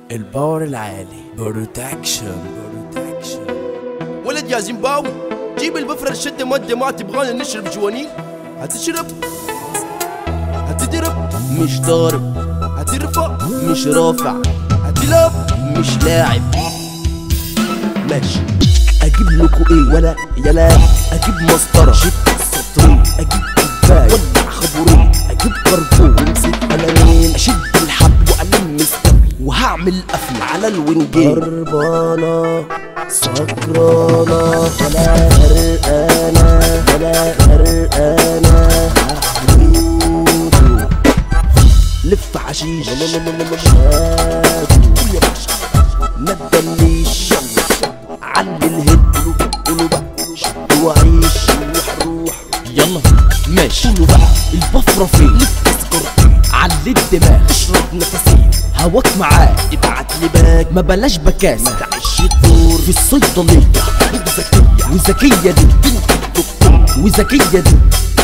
الباور العالي بروتكشن بروتكشن ولد يا زيمباوي جيب البفرة الشدة مادة ما تبغانا نشرب جوانين هتشرب هتضرب مش ضارب هترفع مش رافع هتلعب مش لاعب ماشي اجيب لكم ايه ولا يلا اجيب مسطره جيب سطرين اجيب كوبايه ولع خبرين اجيب كربون وامسك قلمين اشد الحبل والم السبل وهعمل قفل على الونجين هربانه سكرانه ولا غرقانه ولا غرقانه هحبوكوا لف حشيش شادو يا باشا ما تدليش علي الهد قولوا بقى وعيش روح روح يلا ماشي قولوا بقى البفرة فين التذكر علي الدماغ اشرب نفسين هواك معاه ابعت لي باك ما بلاش بكاس ما تعيش الدور في الصيدلية وذكية وذكية دي بنت الدكتور وذكية دي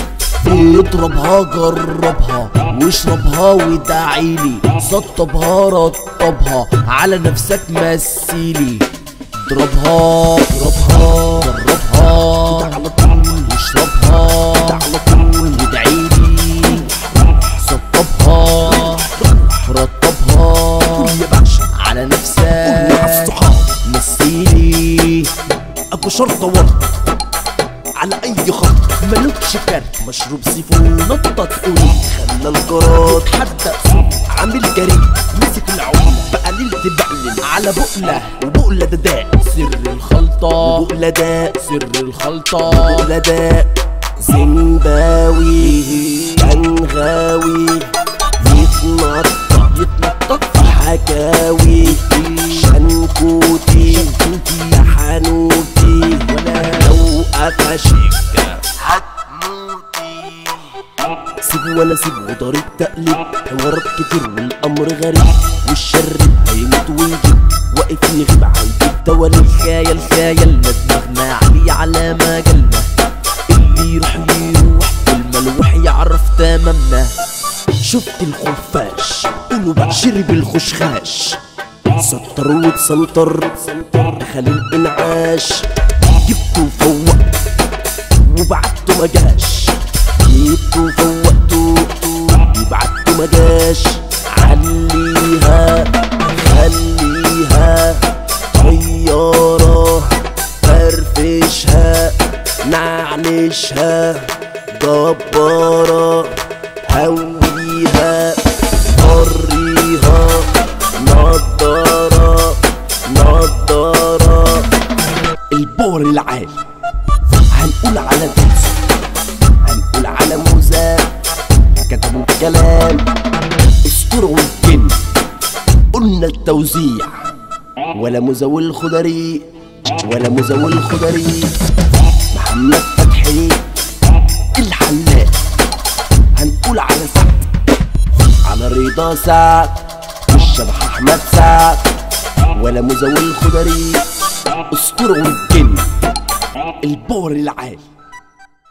اضربها جربها واشربها وادعيلي سطبها رطبها على نفسك مثيلي اضربها اضربها جربها كده على طول واشربها كده على طول وادعيلي سطبها رطبها يا باشا على نفسك مع الصحاب مثيلي ابو شرطه ورطه على اي خط ملوكش كارت مشروب سيفو نطط قولي خلى الجراد حتى صوت عامل جريء مسك العملة بقى ليلة بقلل على بقلة وبقلة ده داء سر الخلطة وبقلة ده سر الخلطة وبقلة ده زيمباوي كان غاوي يتنطط يتنطط في حكاوي شنكوتي شنكوتي حنوتي ولا لو قفشك هتموتي سيبه ولا سيبه طريق تقليد حوارات كتير والامر غريب والشر هيموت ويجي واقف يغيب عند الدول الخيال خيال دماغنا عليه على مجالنا اللي يروح يروح والملوح يعرف تمامنا شفت الخفاش قولوا بقى شرب الخشخاش سطر وتسنطر دخل الانعاش جبته وفوقت وبعته ما جاش جبته وفوقته وبعته ما جاش عليها خليها طيارة فرفشها نعنشها جبارة هويها قريها نضارة نضارة البور العالي هنقول على تنسى هنقول على موزة كتبوا الكلام اسطورة والجن قلنا التوزيع ولا مزاول الخضري ولا مزاول الخضري محمد فتحي الحلاق هنقول على سعد على رضا سعد والشبح احمد سعد ولا مزاول الخضري اسطوره والجن البور العالي